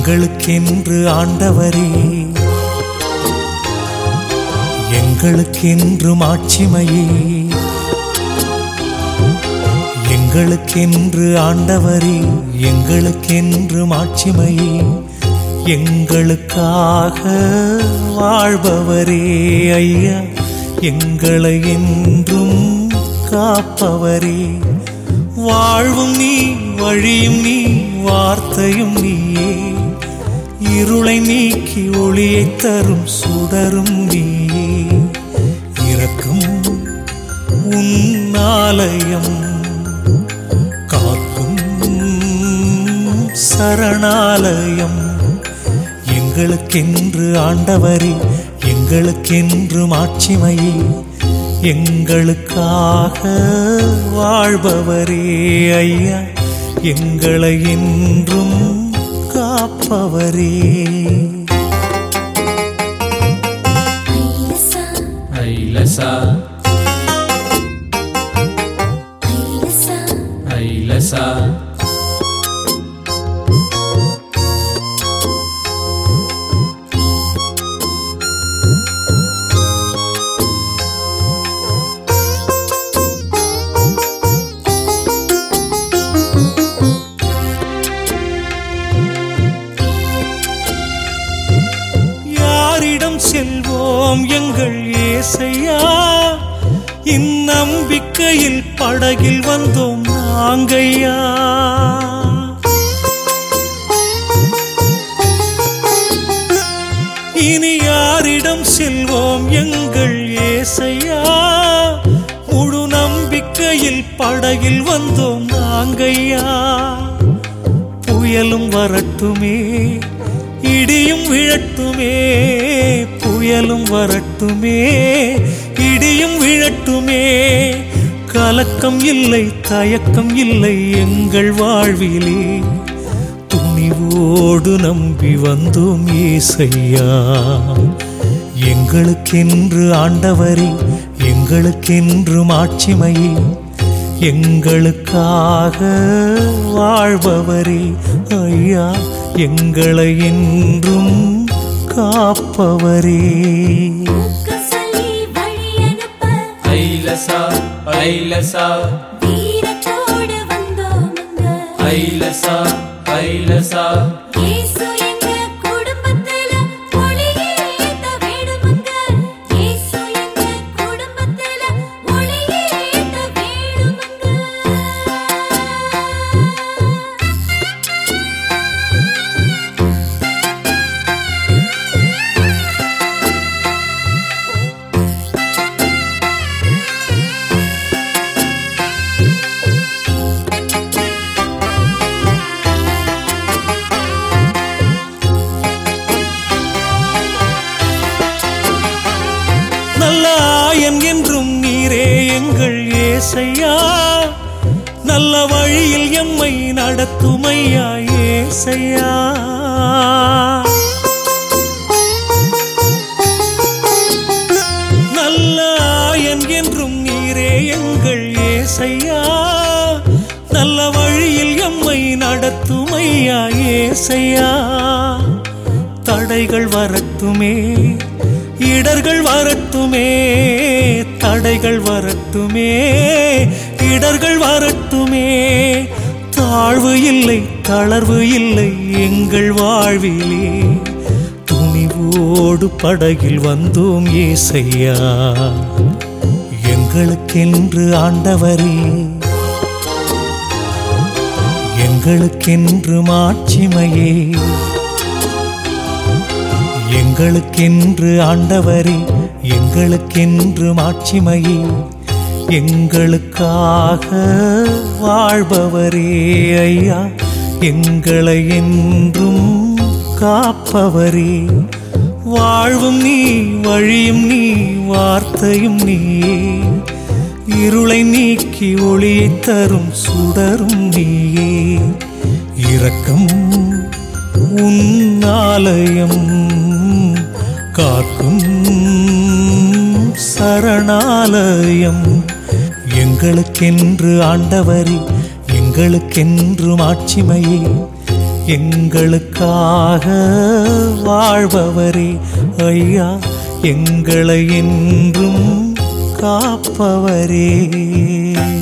எங்களுக்கென்று ஆண்டவரே எங்களுக்கென்று மாட்சிமையே எங்களுக்கென்று ஆண்டவரே எங்களுக்கென்று மாட்சிமையே எங்களுக்காக வாழ்பவரே ஐயா எங்களை என்றும் காப்பவரே வாழ்வும் நீ வழியும் நீ வார்த்தையும் நீயே இருளை நீக்கி ஒளியை தரும் சுடரும் நீயே இரக்கம் உன்னாலயம் காக்கும் சரணாலயம் எங்களுக்கென்று ஆண்டவரே எங்களுக்கென்று மாட்சிமையே எங்களுக்காக வாழ்பவரே ஐயா எங்களை என்றும் காப்பவரே ஐலசா ஐலசா ஐலசா ஐலசா யாரிடம் செல்வோம் எங்கள் ஏசையா இந்நம்பிக்கையில் படகில் வந்தோம் நாங்கையா இனி யாரிடம் செல்வோம் எங்கள் ஏசையா முழு நம்பிக்கையில் படகில் வந்தோம் நாங்கையா புயலும் வரட்டுமே இடியும் விழட்டுமே புயலும் வரட்டுமே இடியும் விழட்டுமே கலக்கம் இல்லை தயக்கம் இல்லை எங்கள் வாழ்விலே துணிவோடு நம்பி வந்தோம் ஏசையா எங்களுக்கென்று ஆண்டவரே எங்களுக்கென்று மாட்சிமையே எங்களுக்காக வாழ்பவரே ஐயா எங்களை என்றும் காப்பவரே கசலி வழி அனுப்ப ஐலசா ஐலசா வீரத்தோடு வந்தோமுங்க ஐலசா ஐலசா இயேசு எங்க குடும்பத்துல ஒளியேத்த வேணுமுங்க இயேசு எங்க குடும்பத்துல ஒளியேத்த வேணுமுங்க நல்ல ஆயன் என்றும் நீரே எங்கள் ஏசையா நல்ல வழியில் எம்மை நடத்துமையா ஏசையா நல்ல ஆயன் என்றும் நீரே எங்கள் ஏசையா நல்ல வழியில் எம்மை நடத்துமையா ஏசையா தடைகள் வரட்டுமே இடர்கள் வரட்டுமே தடைகள் வரட்டுமே இடர்கள் வரட்டுமே தாழ்வு இல்லை தளர்வு இல்லை எங்கள் வாழ்விலே துணிவோடு படகில் வந்தோம் ஏசையா எங்களுக்கென்று ஆண்டவரே எங்களுக்கென்று மாட்சிமையே எங்களுக்கென்று ஆண்டவரே எங்களுக்கென்று மாட்சிமையே எங்களுக்காக வாழ்பவரே ஐயா எங்களை என்றும் காப்பவரே வாழ்வும் நீ வழியும் நீ வார்த்தையும் நீயே இருளை நீக்கி ஒளியை தரும் சுடரும் நீயே இரக்கம் உன்னாலயம் காக்கும் சரணாலயம் எங்களுக்கென்று ஆண்டவரே எங்களுக்கென்று மாட்சிமையே எங்களுக்காக வாழ்பவரே ஐயா எங்களை என்றும் காப்பவரே